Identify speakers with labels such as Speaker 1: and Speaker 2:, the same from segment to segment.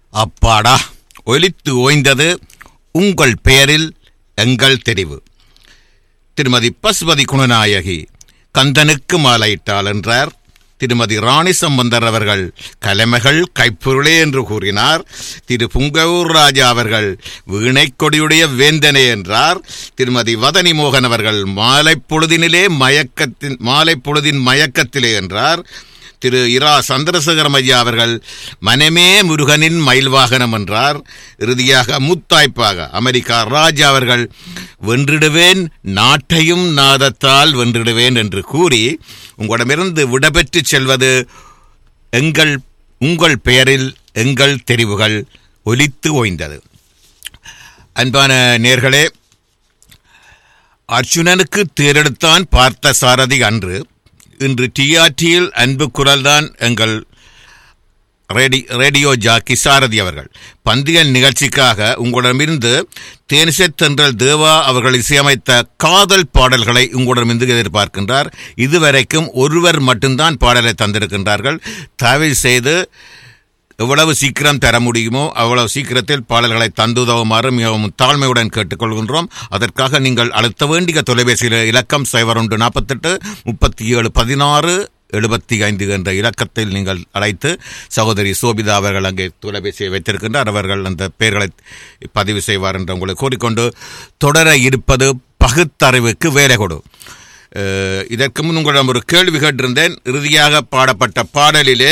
Speaker 1: அப்பாடா ஒலித்து ஓய்ந்தது உங்கள் பெயரில் எங்கள் தெரிவு திருமதி பசுபதி குணநாயகி கந்தனுக்கு மாலையிட்டாள் என்றார் திருமதி ராணி சம்பந்தர் அவர்கள் கலைமகள் கைப்பொருளே என்று கூறினார் திரு புங்கவூர் ராஜா அவர்கள் வீணைக் கொடியுடைய வேந்தனே என்றார் திருமதி வதனி மோகன் அவர்கள் மாலை பொழுதினிலே மயக்கத்தின் மாலை பொழுதின் மயக்கத்திலே என்றார் திரு இரா சந்திரசேகரம் ஐயா அவர்கள் மனமே முருகனின் மயில் வாகனம் என்றார் இறுதியாக முத்தாய்ப்பாக அமெரிக்கா ராஜா அவர்கள் வென்றிடுவேன் நாட்டையும் நாதத்தால் வென்றிடுவேன் என்று கூறி உங்களிடமிருந்து விடைபெற்று செல்வது எங்கள் உங்கள் பெயரில் எங்கள் தெரிவுகள் ஒலித்து ஓய்ந்தது அன்பான நேர்களே அர்ஜுனனுக்கு தேரெடுத்தான் பார்த்த சாரதி அன்று இன்று டிஆர்டியில் அன்பு குரல்தான் எங்கள் ரேடி ரேடியோ ஜாக்கி சாரதி அவர்கள் பந்திய நிகழ்ச்சிக்காக உங்களிடமிருந்து தேனிசை தென்றல் தேவா அவர்கள் இசையமைத்த காதல் பாடல்களை உங்களிடமிருந்து எதிர்பார்க்கின்றார் இதுவரைக்கும் ஒருவர் மட்டும்தான் பாடலை தந்திருக்கின்றார்கள் தயவு செய்து எவ்வளவு சீக்கிரம் தர முடியுமோ அவ்வளவு சீக்கிரத்தில் பாடல்களை தந்துதவுமாறு மிகவும் தாழ்மையுடன் கேட்டுக்கொள்கின்றோம் அதற்காக நீங்கள் அழுத்த வேண்டிய தொலைபேசியில் இலக்கம் சைபர் ஒன்று நாற்பத்தெட்டு முப்பத்தி ஏழு பதினாறு எழுபத்தி ஐந்து என்ற இலக்கத்தில் நீங்கள் அழைத்து சகோதரி சோபிதா அவர்கள் அங்கே தொலைபேசியை வைத்திருக்கின்றார் அவர்கள் அந்த பெயர்களை பதிவு செய்வார் என்று உங்களை கூறிக்கொண்டு தொடர இருப்பது பகுத்தறிவுக்கு வேலை கொடு அஹ், இதற்கு முன் உங்களிடம் ஒரு கேள்வி கேட்டிருந்தேன் இறுதியாக பாடப்பட்ட பாடலிலே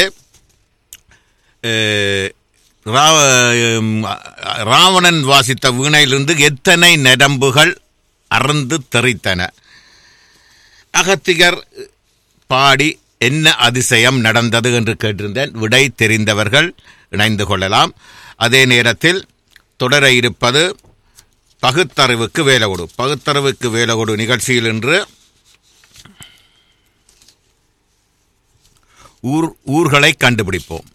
Speaker 1: அஹ், ரா- உம், ராவணன் வாசித்த வீணையிலிருந்து எத்தனை நரம்புகள் அறந்து தெறித்தன அகத்திகர் பாடி என்ன அதிசயம் நடந்தது என்று கேட்டிருந்தேன் விடை தெரிந்தவர்கள் இணைந்து கொள்ளலாம் அதே நேரத்தில் தொடர இருப்பது பகுத்தறிவுக்கு வேலகொடு பகுத்தறிவுக்கு வேலகொடு நிகழ்ச்சியில் இன்று ஊர் ஊர்களை கண்டுபிடிப்போம்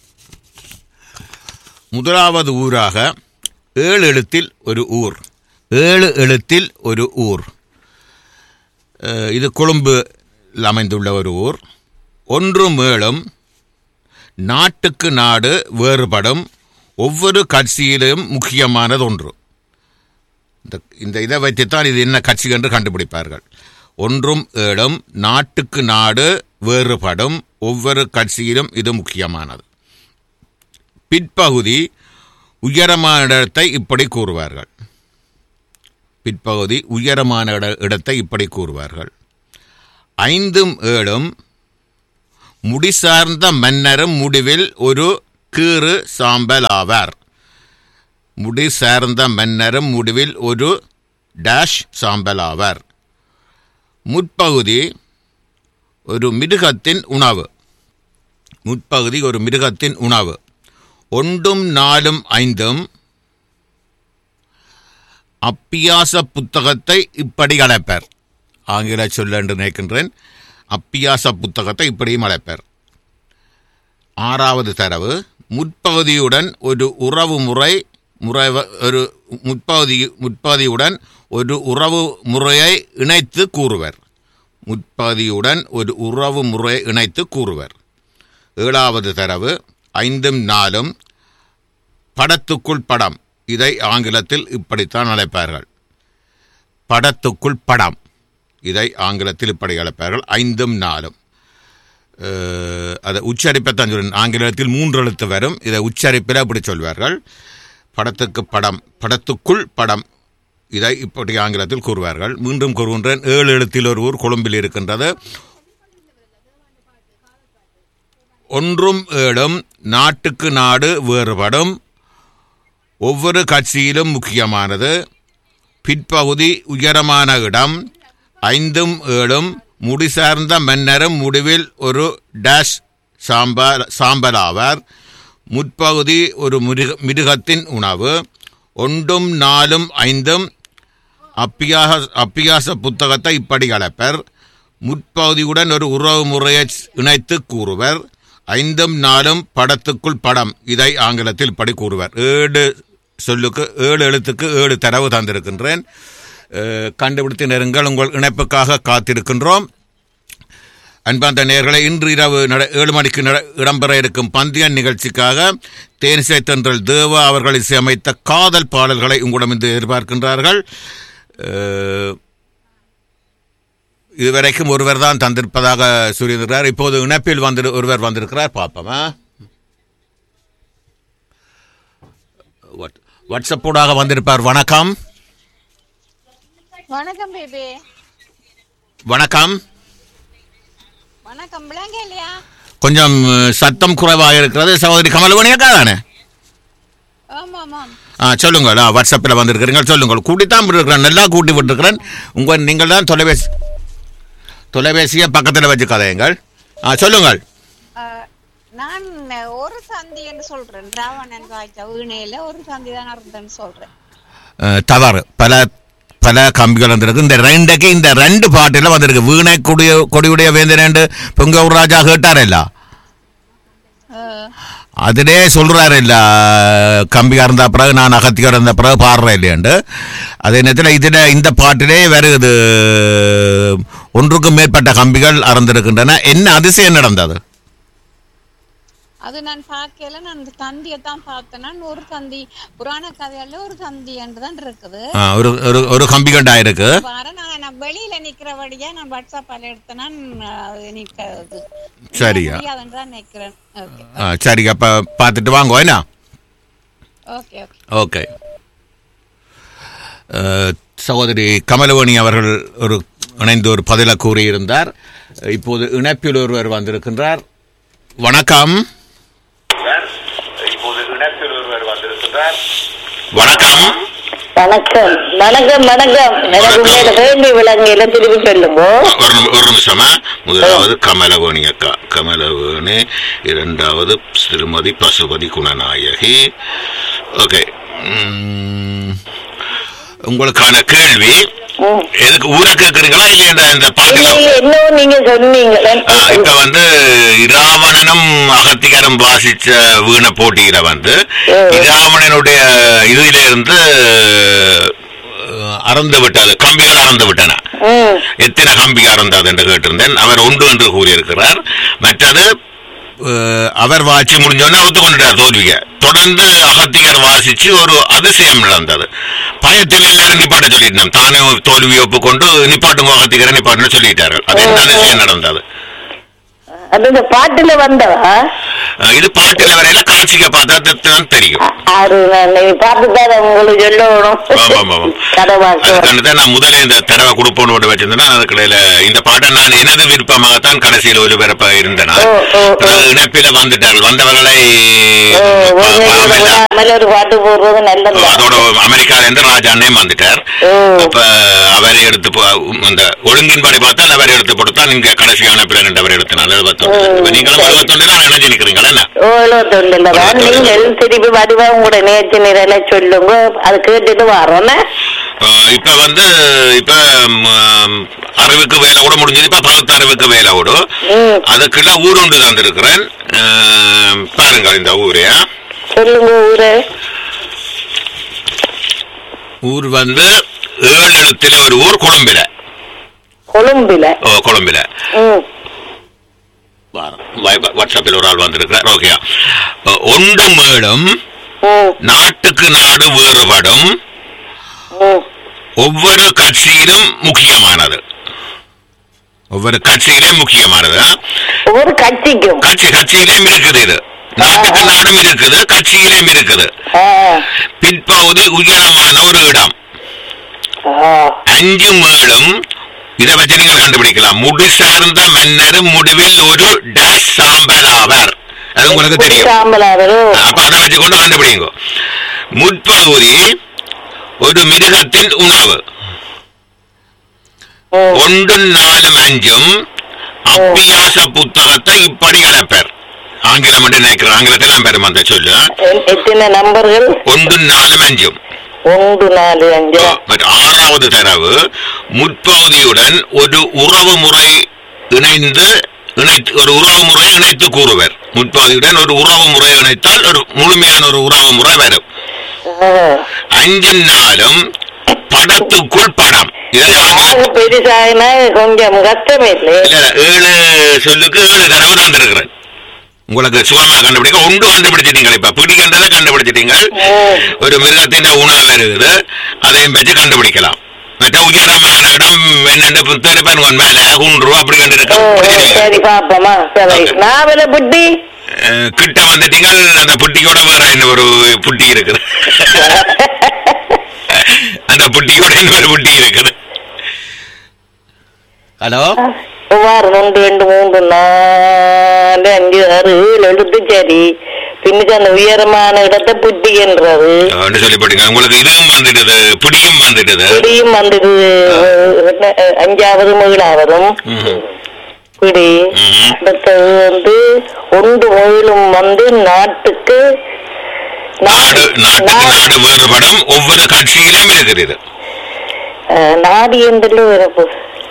Speaker 1: முதலாவது ஊராக ஏழு எழுத்தில் ஒரு ஊர் ஏழு எழுத்தில் ஒரு ஊர் அஹ், இது கொழும்பு அமைந்துள்ள ஒரு ஊர் ஒன்றும் ஏழும் நாட்டுக்கு நாடு வேறுபடும் ஒவ்வொரு கட்சியிலும் முக்கியமானது ஒன்று இந்த இந்த இதை வைத்துத்தான் இது என்ன கட்சி என்று கண்டுபிடிப்பார்கள் ஒன்றும் ஏழும் நாட்டுக்கு நாடு வேறுபடும் ஒவ்வொரு கட்சியிலும் இது முக்கியமானது பிற்பகுதி உயரமான இடத்தை இப்படி கூறுவார்கள் பிற்பகுதி உயரமான இட- இடத்தை இப்படி கூறுவார்கள் ஐந்தும் ஏழும் முடி சார்ந்த மன்னரும் முடிவில் ஒரு கீறு சாம்பல் ஆவார் முடி சார்ந்த மன்னரும் முடிவில் ஒரு டேஷ் சாம்பல் ஆவார் முற்பகுதி ஒரு மிருகத்தின் உணவு முற்பகுதி ஒரு மிருகத்தின் உணவு ஒன்றும் நாலும் ஐந்தும் அப்பியாச புத்தகத்தை இப்படி அழைப்பர் ஆங்கில சொல்ல என்று நினைக்கின்றேன் அப்பியாச புத்தகத்தை இப்படியும் அழைப்பர் ஆறாவது தரவு முற்பகுதியுடன் ஒரு உறவு முறை முறை ஒரு முற்பகுதி முற்பகுதியுடன் ஒரு உறவு முறையை இணைத்து கூறுவர் முற்பகுதியுடன் ஒரு உறவு முறையை இணைத்து கூறுவர் ஏழாவது தரவு ஐந்தும் நாலும் படத்துக்குள் படம் இதை ஆங்கிலத்தில் இப்படித்தான் அழைப்பார்கள் படத்துக்குள் படம் இதை ஆங்கிலத்தில் இப்படி அழைப்பார்கள் ஐந்தும் நாலும் அஹ், அதை உச்சரிப்பைத்தான் சொல்ல ஆங்கிலத்தில் மூன்று எழுத்து வரும் இதை உச்சரிப்பில் அப்படி சொல்வார்கள் படத்துக்கு படம் படத்துக்குள் படம் இதை இப்படி ஆங்கிலத்தில் கூறுவார்கள் மீண்டும் கூறுகின்றேன் ஏழு எழுத்தில் ஒரு ஊர் கொழும்பில் இருக்கின்றது ஒன்றும் ஏழும் நாட்டுக்கு நாடு வேறுபடும் ஒவ்வொரு கட்சியிலும் முக்கியமானது பிற்பகுதி உயரமான இடம் ஐந்தும் ஏழும் முடி சார்ந்த மன்னரும் முடிவில் ஒரு டேஷ் சாம்பல் சாம்பலாவார் முற்பகுதி ஒரு மிருக மிருகத்தின் உணவு ஒன்றும் நாலும் ஐந்தும் அப்பியாக அப்பியாச புத்தகத்தை இப்படி அழைப்பர் முற்பகுதியுடன் ஒரு உறவு முறையை இணைத்து கூறுவர் ஐந்தும் நாலும் படத்துக்குள் படம் இதை ஆங்கிலத்தில் இப்படி கூறுவர் ஏழு சொல்லுக்கு ஏழு எழுத்துக்கு ஏழு தரவு தந்திருக்கின்றேன் அஹ், கண்டுபிடித்து நெருங்கள் உங்கள் இணைப்புக்காக காத்திருக்கின்றோம் அன்பார்ந்த நேயர்களை இன்று இரவு நட ஏழு மணிக்கு நட இடம்பெற இருக்கும் பந்தய நிகழ்ச்சிக்காக தேனிசை தென்றல் தேவா அவர்கள் இசையமைத்த காதல் பாடல்களை உங்களிடம் இன்று எதிர்பார்க்கின்றார்கள் அஹ், இதுவரைக்கும் ஒருவர் தான் தந்திருப்பதாக சொல்லியிருக்கிறார் இப்போது இணைப்பில் வந்து ஒருவர் வந்திருக்கிறார் பார்ப்போமா வாட்- வாட்ஸ்அப்போடாக வந்திருப்பார் வணக்கம்
Speaker 2: வணக்கம் பேபி
Speaker 1: வணக்கம்
Speaker 2: வணக்கம் விளங்க இல்லையா
Speaker 1: கொஞ்சம் அஹ், சத்தம் குறைவாக இருக்கிறது சகோதரி கமலவணி அக்கா தானே
Speaker 2: ஆமா ஆமாம்
Speaker 1: ஆ சொல்லுங்கள் ஆ வாட்ஸ்அப்பில் வந்திருக்கிறீங்க சொல்லுங்கள் கூட்டித்தான் விட்டுருக்கிறேன் நல்லா கூட்டி விட்டுருக்கிறேன் உங்கள் நீங்கள் தான் தொலைபேசி தொலைபேசியை பக்கத்தில் வச்சு கதையுங்கள் ஆ சொல்லுங்கள்
Speaker 2: அஹ், நான் ஒரு சந்தி என்று சொல்றேன் ராவணன் காய்ச்ச வீணையில ஒரு சந்தி தான் இருந்தேன்னு சொல்றேன்
Speaker 1: அஹ், தவறு பல பல கம்பிகள் வந்திருக்கு இந்த ரெண்டுக்கு இந்த ரெண்டு பாட்டில் வந்திருக்கு வீணை கொடிய கொடியுடைய வேந்தனேண்டு பொங்கூர் ராஜா கேட்டார்
Speaker 2: அஹ்,
Speaker 1: அதிலே சொல்றாரு இல்ல கம்பியா இருந்த பிறகு நான் அகத்தியா இருந்த பிறகு பாடுறேன் இல்லையாண்டு அதே நேரத்தில் இதில் இந்த பாட்டிலே வருது ஒன்றுக்கும் மேற்பட்ட கம்பிகள் அறந்திருக்கின்றன என்ன அதிசயம் நடந்தது
Speaker 2: அது நான் பார்க்கல நான் அந்த தந்தியை தான் பார்த்தேன் நான் ஒரு தந்தி புராண கதையில ஒரு தந்தி என்று தான் இருக்குது
Speaker 1: ஆ, ஒரு ஒரு ஒரு கம்பி கண்டா இருக்கு
Speaker 2: பாரு நான் நான் வெளியில நிக்கிறபடியா நான் வாட்ஸ்அப்பில் எடுத்தேன்னா நிற்கிறது
Speaker 1: சரியா
Speaker 2: முடியாதுன்னு தான் நிக்கிறேன் ஓகே
Speaker 1: ஆ, சரி அப்ப பார்த்துட்டு வாங்க என்ன
Speaker 2: ஓகே ஓகே
Speaker 1: ஓகே அஹ், சகோதரி கமலவணி அவர்கள் ஒரு இணைந்து ஒரு பதில கூறியிருந்தார் இப்போது இணைப்பில் ஒருவர் வந்திருக்கின்றார் வணக்கம் இப்போது இணைப்பில் ஒருவர் வந்திருக்கின்றார் வணக்கம்
Speaker 3: வணக்கம் வணக்கம் வணக்கம் எனக்கு உங்களோட வேண்டி விலங்கையில திருப்பி சொல்லுங்க
Speaker 1: ஒரு நிமி- ஒரு நிமிஷமா முதலாவது கமலவேணி அக்கா கமலவேணி இரண்டாவது திருமதி பசுபதி குணநாயகி ஓகே உம், உங்களுக்கான கேள்வி
Speaker 3: ம்.
Speaker 1: எதுக்கு ஊரை கேட்குறீங்களா இல்லையா இந்த- இந்த
Speaker 3: இல்ல
Speaker 1: பாட்டுல
Speaker 3: இல்ல இன்னும் நீங்க சொன்னீங்க
Speaker 1: ஆ, இப்ப வந்து இராவணனும் அகத்திகரும் வாசிச்ச வீண போட்டியில வந்து
Speaker 3: ம்.
Speaker 1: இராவணனுடைய இதுல இருந்து அஹ், அறந்து விட்டது கம்பிகள் அறந்து விட்டன
Speaker 3: ம்
Speaker 1: எத்தனை கம்பி அறந்தது என்று கேட்டிருந்தேன் அவர் ஒன்று என்று கூறியிருக்கிறார் மற்றது அஹ், அவர் வாட்சி முடிஞ்சோடனே ஒத்துக்கொண்டுட்டார் தோல்விய தொடர்ந்து அகத்திகர் வாசிச்சு ஒரு அதிசயம் நடந்தது பயத்தில் எல்லாரும் நிப்பாட்ட சொல்லிட்டோம் தானே தோல்வி ஒப்புக்கொண்டு நிப்பாட்டுங்க அகத்திகரை நிப்பாட்டுன்னு சொல்லிட்டார்கள் அது என்ன அதிசயம் நடந்தது
Speaker 3: அது இந்த பாட்டுல வந்தவா
Speaker 1: அஹ், இது பாட்டில் வரையில காட்சிக்க பார்த்தா தான் தெரியும்
Speaker 3: அ- அது நான் நீ பார்த்துதான் உங்களுக்கு சொல்லணும்
Speaker 1: ஆமாம், ஆமாம்.
Speaker 3: கடவாக்கு
Speaker 1: அதுக்கான தான் நான் முதல்ல இந்த தடவை கொடுப்போன்னு போட்டு வச்சிருந்தேன்னா அதுக்கிடையில இந்த பாட்டை நான் எனது விருப்பமாகத்தான் கடைசியில் ஒலிபரப்ப இருந்தேன்
Speaker 3: ஓ, ஓ, ஓ.
Speaker 1: பிறகு இணைப்பில வந்துட்டார்கள் வந்தவர்களை
Speaker 3: ஓ,
Speaker 1: பா-
Speaker 3: ஒரு
Speaker 1: பாவம்
Speaker 3: நேரம்
Speaker 1: இல்ல.
Speaker 3: விடாமல் ஒரு பாட்டு போடுறது நல்லது
Speaker 1: அதோட அமெரிக்கால இருந்து ராஜானே வந்துட்டார்
Speaker 3: ஓ.
Speaker 1: அப்ப அவரை எடுத்து போ- அந்த ஒழுங்கின்படி பார்த்தால் அவரை எடுத்து போட்டுத்தான் நீங்க கடைசியான பிற ரெண்டவர் எடுத்தினால இப்ப நீங்களும் எழுபத்தொண்டு தான் இணைஞ்சு நிக்கிறீங்களா என்ன
Speaker 3: ஓலோ தொண்டில்தான் நீங்கள் திருப்பி வடிவா உங்களோட நேற்று நிரல சொல்லுங்க அது கேட்டுட்டு வரோன்னே
Speaker 1: அஹ் இப்ப வந்து இப்ப ம், அறிவுக்கு வேலை கூட முடிஞ்சது இப்ப பகுத்து அறிவுக்கு வேலை ஓடும்
Speaker 3: ம்
Speaker 1: அதுக்குள்ள ஊர் ஒன்று தந்திருக்கிறேன் அஹ், பாருங்கள் இந்த ஊரு
Speaker 3: சொல்லுங்க ஊரு
Speaker 1: ஊர் வந்து ஏழு எழுத்துல ஒரு ஊர் கொழும்பில
Speaker 3: கொழும்பில
Speaker 1: ஓ கொழும்பில
Speaker 3: ம்
Speaker 1: வாரம். வா- வாட்ஸ்அப்பில் ஒரு ஆள் வந்திருக்கிறார் ஓகே ஒன்று மேலும்
Speaker 3: ம்
Speaker 1: நாட்டுக்கு நாடு வேறுபடும்
Speaker 3: ம்
Speaker 1: ஒவ்வொரு கட்சியிலும் முக்கியமானது ஒவ்வொரு கட்சியிலும் முக்கியமானது ஆ?
Speaker 3: ஒவ்வொரு கட்சிக்கும்
Speaker 1: கட்சி கட்சியிலேயும் இருக்குது இது நாட்டுக்கு நாடும் இருக்குது கட்சியிலேயும் இருக்குது
Speaker 3: ஆ,
Speaker 1: பிற்பகுதி உயரமான ஒரு இடம்
Speaker 3: ஆ,
Speaker 1: அஞ்சு மேலும் இதை வச்சு நீங்கள் கண்டுபிடிக்கலாம் முடி சார்ந்த மன்னர் முடிவில் ஒரு டேஷ் சாம்பலாவர் அது உங்களுக்கு தெரியும்
Speaker 3: சாம்பலாவரோ
Speaker 1: அப்ப அதை வச்சு கொண்டு கண்டுபிடிங்க முற்பகுதி ஒரு மிருகத்தின் உணவு
Speaker 3: ம்,
Speaker 1: ஒன்றும் நாலும் அஞ்சும் அப்பியாச புத்தகத்தை இப்படி கலப்பர் ஆங்கிலம் என்று நினைக்கிறேன் ஆங்கிலத்தில் பெரும் அந்த சொல்லு
Speaker 3: எ- எத்தனை நம்பர்கள்
Speaker 1: ஒன்றும் நாலும் அஞ்சும்
Speaker 3: ஒன்று நாலு அஞ்சு
Speaker 1: பட் ஆறாவது தரவு முற்பகுதியுடன் ஒரு உறவு முறை இணைந்து இணைத்து ஒரு உறவு முறை இணைத்து கூறுவர் முற்பகுதியுடன் ஒரு உறவு முறை இணைத்தால் ஒரு முழுமையான ஒரு உறவு முறை வரும்
Speaker 3: ஆ,
Speaker 1: அஞ்சும் நாளும் படத்துக்குள் படம் இதெல்லாம்
Speaker 3: ஆக பெருசாயினா கொஞ்சம் கஷ்டமே இல்லை
Speaker 1: இல்ல, ஏழு சொல்லுக்கு ஏழு தடவை தந்திருக்கிறேன் உங்களுக்கு சுகமா கண்டுபிடிக்க உண்டு கண்டுபிடிச்சிட்டீங்க இப்ப பிடிக்கின்றதை கண்டுபிடிச்சிட்டீங்க ஒரு மிருகத்தின் உணவு வருது அதையும் வச்சு கண்டுபிடிக்கலாம் மற்ற உயரமான இடம் என்னென்று தெரிப்பன் உன் மேல குன்று அப்படி
Speaker 3: ஓ,
Speaker 1: கண்டு
Speaker 3: சரி பாப்போமா சரி
Speaker 1: Okay.
Speaker 3: நாவல புட்டி
Speaker 1: கிட்ட வந்துட்டீங்க அந்த புட்டியோட வேற இன்னொரு புட்டி இருக்குது அந்த புட்டியோட இன்னொரு புட்டி இருக்குது ஹலோ
Speaker 3: சுமார் ஒன்று ரெண்டு மூன்று நாலு அஞ்சு ஆறு ஏழு எழுத்து சரி பின்னுக்கு அந்த உயரமான இடத்தை புட்டி என்றது
Speaker 1: சொல்லி போட்டீங்க உங்களுக்கு இதுவும் வந்துடுது புடியும் வந்துடுது
Speaker 3: பிடியும் வந்தது என்ன, அஞ்சாவது மகிழாவதும்
Speaker 1: ம்ஹும்.
Speaker 3: பிடி
Speaker 1: ம்ஹும்.
Speaker 3: அடுத்தது வந்து ஒன்று மொழிலும் வந்து நாட்டுக்கு
Speaker 1: நாடு நாட்டுக்கு நாடு வேறுபடும் ஒவ்வொரு கட்சியிலும் இருக்குது
Speaker 3: நாடு என்று வரப்பு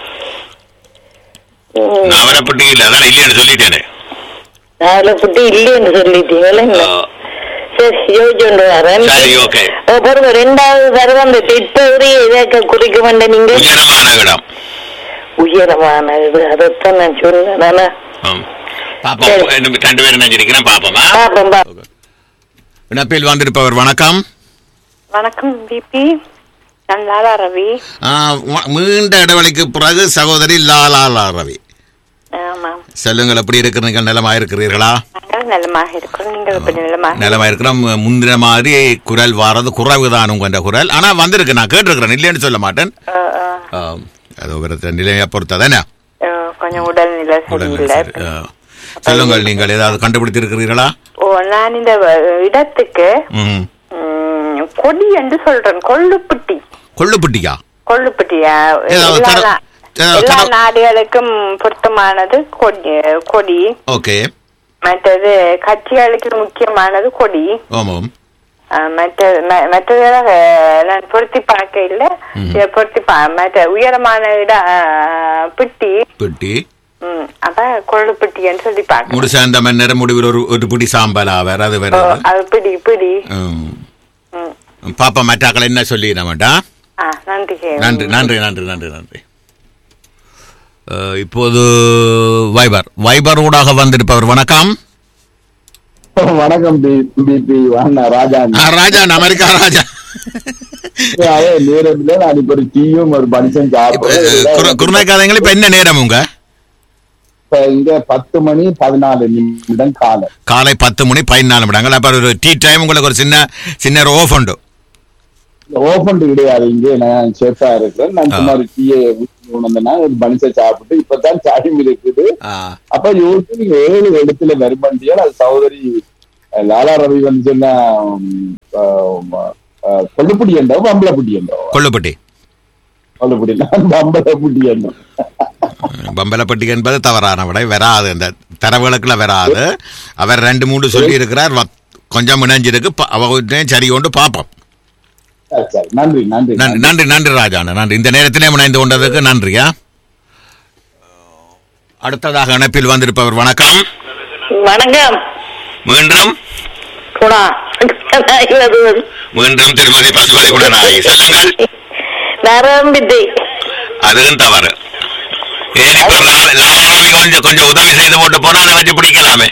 Speaker 1: நவரப்பட்டி இல்ல அதான் இல்லைன்னு சொல்லிட்டேனே
Speaker 3: நாவல புட்டி இல்லைன்னு சொல்லிட்டீங்களா என்ன?
Speaker 1: ஆ,
Speaker 3: சரி யோசிச்சுண்டு வரேன்
Speaker 1: சரி, okay.
Speaker 3: ஓ, பாருங்க ரெண்டாவது தடவை அந்த திட்டவரி இதை குறிக்க மாட்டேன் நீங்க
Speaker 1: உயரமான இடம்
Speaker 3: உயரமான இது அதைத்தான் நான் சொன்னேன் நானா
Speaker 1: ஆம். பாப்போம் இன்னும் ரெண்டு பேரும் நினைச்சிருக்கிறேன் பாப்போமா
Speaker 3: பாப்போம் பாப்போம்
Speaker 1: இனப்பில் வந்திருப்பவர் வணக்கம்
Speaker 4: வணக்கம் பிபி நான் லாலா ரவி
Speaker 1: ஆ, வ- நீண்ட இடைவெளிக்கு பிறகு சகோதரி லாலா லா ரவி
Speaker 4: ஆமாம்
Speaker 1: சொல்லுங்கள் எப்படி இருக்கிறீர்கள் நலமா இருக்கிறீர்களா
Speaker 4: நாங்கள் நலமாக இருக்கிறோம் நீங்கள் எப்படி நலமாக
Speaker 1: நலமா இருக்கிறோம் முந்தின மாதிரி குரல் வாரது குறைவுதான் உங்க குரல் ஆனா வந்திருக்கு நான் கேட்டிருக்கிறேன் இல்லைன்னு சொல்ல மாட்டேன்
Speaker 4: ஆ, ஆ,
Speaker 1: ஆம். அது ஒரு நிலையை பொறுத்ததானே
Speaker 4: ஆ, கொஞ்சம் உடல்நிலை
Speaker 1: உடல்நிலை
Speaker 4: சரியில்லை
Speaker 1: சரி. ஆ. சொல்லுங்கள் நீங்கள் ஏதாவது கண்டுபிடித்திருக்கிறீர்களா
Speaker 4: ஓ நான் இந்த வ- இடத்துக்கு
Speaker 1: ம்
Speaker 4: ம், கொடி என்று சொல்றேன் கொள்ளுப்பட்டி
Speaker 1: கொள்ளுப்பட்டியா
Speaker 4: கொள்ளுப்பட்டியா
Speaker 1: ஏதாவது
Speaker 4: எல்லா
Speaker 1: தர-
Speaker 4: நா-
Speaker 1: ஏதாவது
Speaker 4: எல்லா
Speaker 1: தர-
Speaker 4: நாடுகளுக்கும் பொருத்தமானது கொடி கொடி
Speaker 1: ஓகே
Speaker 4: மற்றது கட்சிகளுக்கு முக்கியமானது கொடி
Speaker 1: ஆமாம்
Speaker 4: ஆ, மற்ற ம- மற்றதெல்லாம் அஹ், நான் பொருத்தி பார்க்க இல்ல இதை பொருத்தி பா மற்ற உயரமான இட ஆ, பிட்டி
Speaker 1: பெட்டி
Speaker 4: ம், அப்ப கொள்ளுப்பிட்டின்னு சொல்லி பார்க்க
Speaker 1: முடிச்ச அந்த மணி நேரம் முடிவில் ஒரு ஒரு பிடி சாம்பலா வேற அது வேற
Speaker 4: ஓ, அது பிடி பிடி
Speaker 1: ம்.
Speaker 4: ம்.
Speaker 1: பாப்பா மற்றாக்கள் என்ன சொல்லி நம்மட்டா
Speaker 4: ஆ நன்றி கேள்வி.
Speaker 1: நன்றி நன்றி நன்றி நன்றி நன்றி அஹ், இப்போது வைபர் வைபர் ஊடாக வந்திருப்பவர் வணக்கம்
Speaker 5: வணக்கம் பிபி வாங்க ராஜா
Speaker 1: ஆ, ராஜா அமெரிக்கா ராஜா
Speaker 5: அதே நேரத்துல நான் இப்ப ஒரு டீயும் ஒரு பனிசன்
Speaker 1: இப்ப, அஹ், குரு- குருநாய்க்காதங்களே இப்ப என்ன நேரம் உங்க
Speaker 5: இப்ப இங்க பத்து மணி பதினாலு நிமிடம் காலை
Speaker 1: காலை பத்து மணி பதினாலு நிமிடங்கள் அப்ப ஒரு டீ டைம் உங்களுக்கு ஒரு சின்ன சின்ன ஒரு ஓஃப் உண்டு
Speaker 5: ஓபன் கிடையாது இங்க நான் சேஃபா இருக்கிறேன் நான் சும்மா ஒரு டீயை உணர்ந்தேன்னா ஒரு பனிசை சாப்பிட்டு இப்பதான் டைம் இருக்குது
Speaker 1: ஆ,
Speaker 5: அப்ப யோசிச்சு நீங்க ஏழு இடத்துல வருமண்டியால் அது சகோதரி அஹ், லாலா ரவி வந்து சொன்ன உம், அஹ், அஹ், கொள்ளுப்புடி என்றோ பம்பளப்புடி என்றோ
Speaker 1: கொள்ளுப்பட்டி
Speaker 5: கொள்ளுப்புடி நான் பம்பளப்புடி என்றோ
Speaker 1: பம்பலப்பட்டி என்பது தவறான விடை வராது இந்த தரவுகளுக்குள்ள வராது அவர் ரெண்டு மூணு சொல்லி இருக்கிறார் வ- கொஞ்சம் இணைஞ்சிருக்கு ப- அவர்கிட்டயும் சரி கொண்டு பார்ப்போம்
Speaker 5: சரி, சரி நன்றி நன்றி
Speaker 1: நன்றி நன்றி நன்றி ராஜா நன்றி இந்த நேரத்திலே இணைந்து கொண்டதுக்கு நன்றியா அடுத்ததாக இணைப்பில் வந்திருப்பவர் வணக்கம்
Speaker 3: வணக்கம்
Speaker 1: மீண்டும்
Speaker 3: குணா
Speaker 1: மீண்டும் திருமதி பசுபதி குணநாயகி சொல்லுங்கள்
Speaker 3: நரம்பிட்டு
Speaker 1: அதுவும் தவறு ஏன் இப்ப லா- லாலாவி கொஞ்சம் கொஞ்சம் உதவி செய்து போட்டு போனா அதை வச்சு பிடிக்கலாமே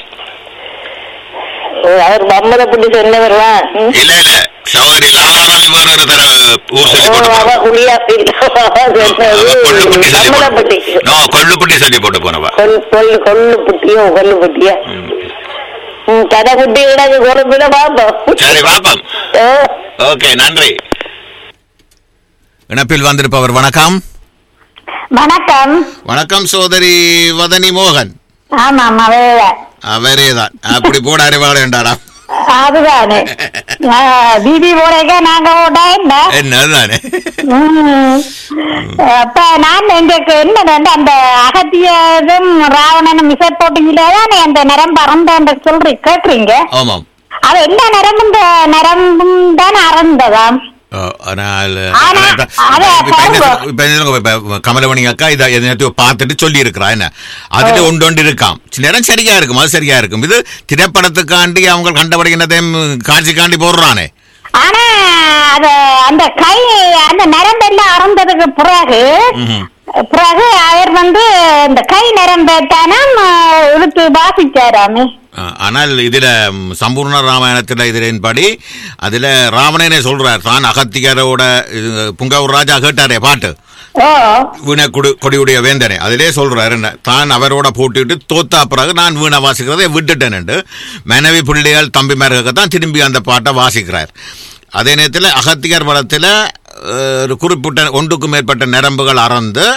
Speaker 3: அவர் பம்பரை புட்டி சொன்னவர்வா
Speaker 1: இல்ல இல்ல சகோதரி லாலாவி வேற ஒரு தர ஊர் சொல்லி போட்டு
Speaker 3: அவ
Speaker 1: போனா.
Speaker 3: குளியா
Speaker 1: அவ கொள்ளுப்பட்டி சொல்லி
Speaker 3: பம்பரப்பட்டி
Speaker 1: போட்டு நோ கொள்ளுப்பட்டி சொல்லி போட்டு போனவா
Speaker 3: கொல் கொல்லு கொல்லு புட்டியோ கொல்லு புட்டியா ம், கடை குட்டி கிடக்கு குறைப்பிட பாப்போம்
Speaker 1: சரி பாப்போம்
Speaker 3: ஆ.
Speaker 1: ஓகே நன்றி இணைப்பில் வந்திருப்பவர் வணக்கம்
Speaker 2: வணக்கம்
Speaker 1: வணக்கம் சோதரி வதனி மோகன்
Speaker 2: ஆமாம் அவே
Speaker 1: அவரேதான் அப்படி போட அறிவாள வேண்டாடா
Speaker 2: அதுதானே பிபி போடைக்க நாங்க ஓட்டா என்ன
Speaker 1: என்னதானே
Speaker 2: ம். அப்ப நான் எங்களுக்கு என்ன அந்த அகத்தியதும் ராவணனும் விசை போட்டீங்களே தானே அந்த நரம் பறந்த சொல்றீ கேக்குறீங்க
Speaker 1: ஆமாம்
Speaker 2: அது எல்லா நரம்பும் இந்த நரம்பும் தான் அறந்ததாம்
Speaker 1: ஓ, ஆனால்
Speaker 2: ஆனா,
Speaker 1: இப்ப-
Speaker 2: அத
Speaker 1: இப்ப என்ன
Speaker 2: பாருங்க.
Speaker 1: சொல்ல- இப்ப என்ன சொல்லுங்க, இப்ப கமலமணி அக்கா இதை எதனையும் பார்த்துட்டு சொல்லி இருக்கிறா என்ன அதுல ஒன்று ஒன்று இருக்காம் சில நேரம் சரியா இருக்கும் அது சரியா இருக்கும் இது திரைப்படத்துக்காண்டி அவங்க கண்டபடிக்கிறதையும் காட்சிக்காண்டி போடுறானே
Speaker 2: ஆனா அது அந்த கை அந்த நரம்பெல்லாம் அறந்ததுக்கு பிறகு
Speaker 1: ம்ஹும்.
Speaker 2: பிறகு அவர் வந்து இந்த கை நரம்பத்தானம் இழுத்து வாசிச்சாராமே
Speaker 1: ஆ, ஆனால் இதுல ம், சம்பூர்ண ராமாயணத்துல இதன்படி அதுல ராவணனே சொல்றார் தான் அகத்தியரோட இது, புங்கவர் ராஜா கேட்டாரே பாட்டு
Speaker 2: ஓ
Speaker 1: வீண கொடு கொடியுடைய வேந்தனே அதிலே சொல்றாரு என்ன தான் அவரோட போட்டுட்டு தோத்தா பிறகு நான் வீணை வாசிக்கிறதை விட்டுட்டேன் மனைவி பிள்ளைகள் தம்பிமார்களுக்கு தான் திரும்பி அந்த பாட்டை வாசிக்கிறார் அதே நேரத்தில் அகத்தியர் வளத்தில் ஒரு குறிப்பிட்ட ஒன்றுக்கும் மேற்பட்ட நரம்புகள் அறந்து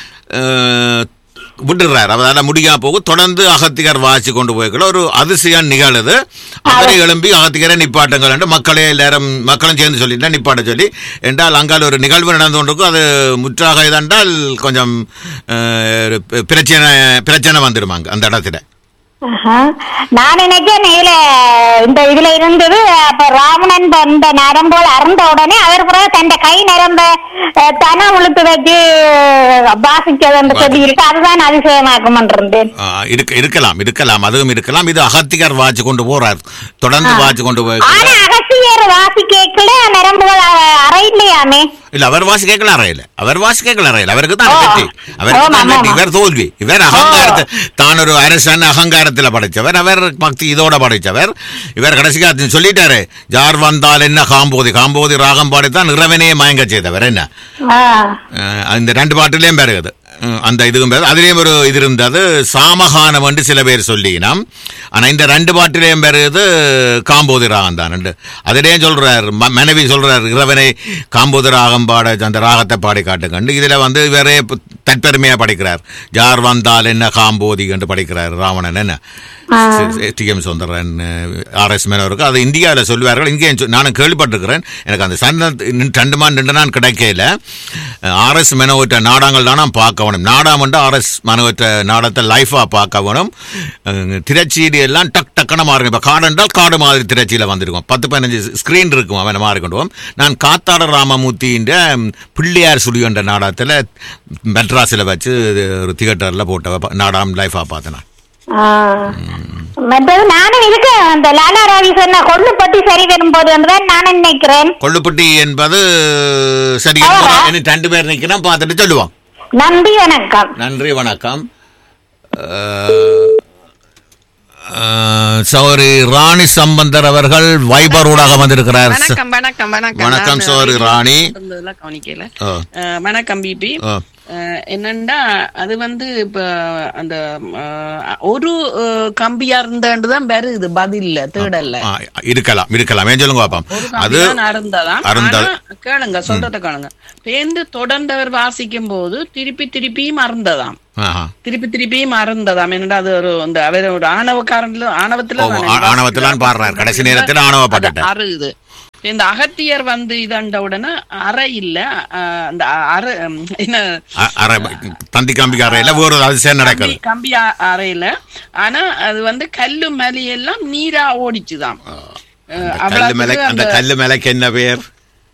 Speaker 1: அஹ், விட்டுறார் அவரால் முடியாம போக தொடர்ந்து அகத்தியர் வாசி கொண்டு போய்க்கல ஒரு அதிசயம் நிகழுது அவரை எழும்பி அகத்தியரை நிப்பாட்டுங்கள் என்று மக்களே எல்லாரும் மக்களும் சேர்ந்து சொல்லிட்டா நிப்பாட்ட சொல்லி என்றால் அங்கால் ஒரு நிகழ்வு நடந்து கொண்டிருக்கும் அது முற்றாக இதென்றால் கொஞ்சம் அஹ், ஒரு பிரச்சனை பிரச்சனை வந்துடுமாங்க அந்த இடத்துல
Speaker 2: ஆஹா. நான் நினைச்சேன் இதுல இந்த இதுல இருந்தது அப்ப ராவணன் இந்த நரம்போல் அறந்த உடனே அவர் பிறகு தன் கை நரம்ப அஹ், தன உளுத்து வச்சு வாசிச்சது என்று சொல்லி இருக்கு அதுதான் அதிசயமாக்கும் இருந்தேன்
Speaker 1: ஆ, இருக்க இருக்கலாம் இருக்கலாம் அதுவும் இருக்கலாம் இது அகத்தியர் வாச்சு கொண்டு போறார் தொடர்ந்து வாச்சு கொண்டு போய்
Speaker 2: ஆனா அகசியர் வாசி கேட்கல நரம்புகள் அ- அறையில்லையாமே
Speaker 1: இல்ல அவர் வாசி கேட்கல அறையில அவர் வாசி கேட்கல அறையில அவருக்கு தான்
Speaker 2: ஓ.
Speaker 1: வெற்றி அவருக்கு
Speaker 2: ஆமா,
Speaker 1: தான் வெற்றி
Speaker 2: ஆமா.
Speaker 1: இவர் தோல்வி இவர் அகங்காரத்தை தான் ஒரு அரசன் அகங்காரத்துல படைச்சவர் அவர் பக்தி இதோட படைச்சவர் இவர் கடைசியா சொல்லிட்டாரு யார் வந்தால் என்ன காம்போதி காம்போதி ராகம் பாடித்தான் இறைவனையே மயங்க செய்தவர் என்ன
Speaker 2: ஆ.
Speaker 1: அஹ் அந்த ரெண்டு பாட்டுலயும் பெருகுது அஹ் அந்த இதுவும் பெருகுது அதுலயும் ஒரு இது இருந்தது சாமகானம் என்று சில பேர் சொல்லினோம் ஆனா இந்த ரெண்டு பாட்டிலையும் பெருகுது காம்போதி ராகம் தான் ரெண்டு அதுலயும் சொல்றார் ம- மனைவி சொல்றார் இறைவனை காம்போதி ராகம் பாட அந்த ராகத்தை பாடி காட்டுங்கண்டு இதுல வந்து இவரே பு- தற்பெருமையா படிக்கிறார் யார் வந்தால் என்ன காம்போதி என்று படிக்கிறார் ராவணன் என்ன T M Sundaran R S மேனவருக்கு அது இந்தியாவில் சொல்லுவார்கள் இங்கேயும் சொ- நானும் கேள்விப்பட்டிருக்கிறேன் எனக்கு அந்த சந்தம் ரெண்டு மான் ரெண்டு நாள் கிடைக்கல ஆர் எஸ் மெனோவிட்ட நாடங்கள் தான் நான் பார்க்க வேணும் நாடாம் வந்து ஆர் எஸ் மனோவிட்ட நாடத்தை லைஃபாக பார்க்க வேணும் அஹ், திரைச்சீடி எல்லாம் டக் டக்குன்னு மாறுங்க இப்போ காடு என்றால் காடு மாதிரி திரைச்சியில் வந்திருக்கும் பத்து பதினஞ்சு ஸ்க்ரீன் இருக்கும் அவனை மாறிக்கொண்டுவோம் நான் காத்தாட ராமமூர்த்தின்ற பிள்ளையார் சுழி என்ற நாடகத்தில் மெட்ராஸில் வச்சு ஒரு தியேட்டரில் போட்ட நாடாம் லைஃபாக பார்த்தேன் நான்
Speaker 2: ஆ. மற்றது நானும் இதுக்கு அந்த லாலா ராவி சொன்ன கொள்ளுப்பட்டி சரி வரும்போது என்றுதான் நான் நினைக்கிறேன்
Speaker 1: கொள்ளுப்பட்டி என்பது சரி
Speaker 2: ஆமா.
Speaker 1: இன்னும் ரெண்டு பேர் நிற்கிறோம் பார்த்துட்டு சொல்லுவோம்
Speaker 2: நன்றி வணக்கம்
Speaker 1: நன்றி வணக்கம் சௌரி ராணி சம்பந்தர் அவர்கள் வைபர் ஊடாக வந்திருக்கிறார்
Speaker 6: வணக்கம் வணக்கம் வணக்கம்
Speaker 1: வணக்கம்
Speaker 6: நான்
Speaker 1: சோறு ராணி
Speaker 6: இருந்ததெல்லாம் கவனிக்கல
Speaker 1: ஆ.
Speaker 6: அஹ், வணக்கம் பிபி
Speaker 1: ஆ.
Speaker 6: அஹ், என்னன்னா அது வந்து இப்ப அந்த அஹ், ஒரு அஹ், கம்பியா இருந்தாண்டுதான் வருது பதில்ல தேடல்ல
Speaker 1: ஆ, இருக்கலாம் இருக்கலாம் ஏன் சொல்லுங்க பாப்போம்
Speaker 6: ஒரு
Speaker 1: அது
Speaker 6: கம்பிதான் அருந்ததான்
Speaker 1: அருந்தது.
Speaker 6: ஆனா, கேளுங்க சொல்றத கேளுங்க பேந்து தொடர்ந்தவர் வாசிக்கும் போது திருப்பி திருப்பியும் அருந்ததாம்
Speaker 1: ஆஹா.
Speaker 6: திருப்பி திருப்பியும் அருந்ததாம் என்னடா அது ஒரு அந்த அவர் ஒரு ஆணவக்காரன்ல ஆணவத்துல
Speaker 1: ஓ,
Speaker 6: தானே
Speaker 1: ஆ- ஆணவத்திலான் பாடுறார். கடைசி நேரத்துல ஆணவப்பட்டுட்டார்.
Speaker 6: அது அறுது இந்த அகத்தியர் வந்து இதண்ட உடனே அறை இல்ல அஹ், அந்த அறை உம், என்ன
Speaker 1: அ- அரை தந்தி கம்பிக்கு அறையில வேறு ஒரு அதிசயம் நடக்குது
Speaker 6: கம்பி- கம்பி அ- அறையில ஆனா அது வந்து கல்லு மலி எல்லாம் நீரா ஓடிச்சுதாம் அஹ்,
Speaker 1: அந்த கல்லு மேல
Speaker 6: அவ்வளவுக்கு
Speaker 1: அந்த
Speaker 6: அந்த-
Speaker 1: கல்லு மேலைக்கு என்ன பேர்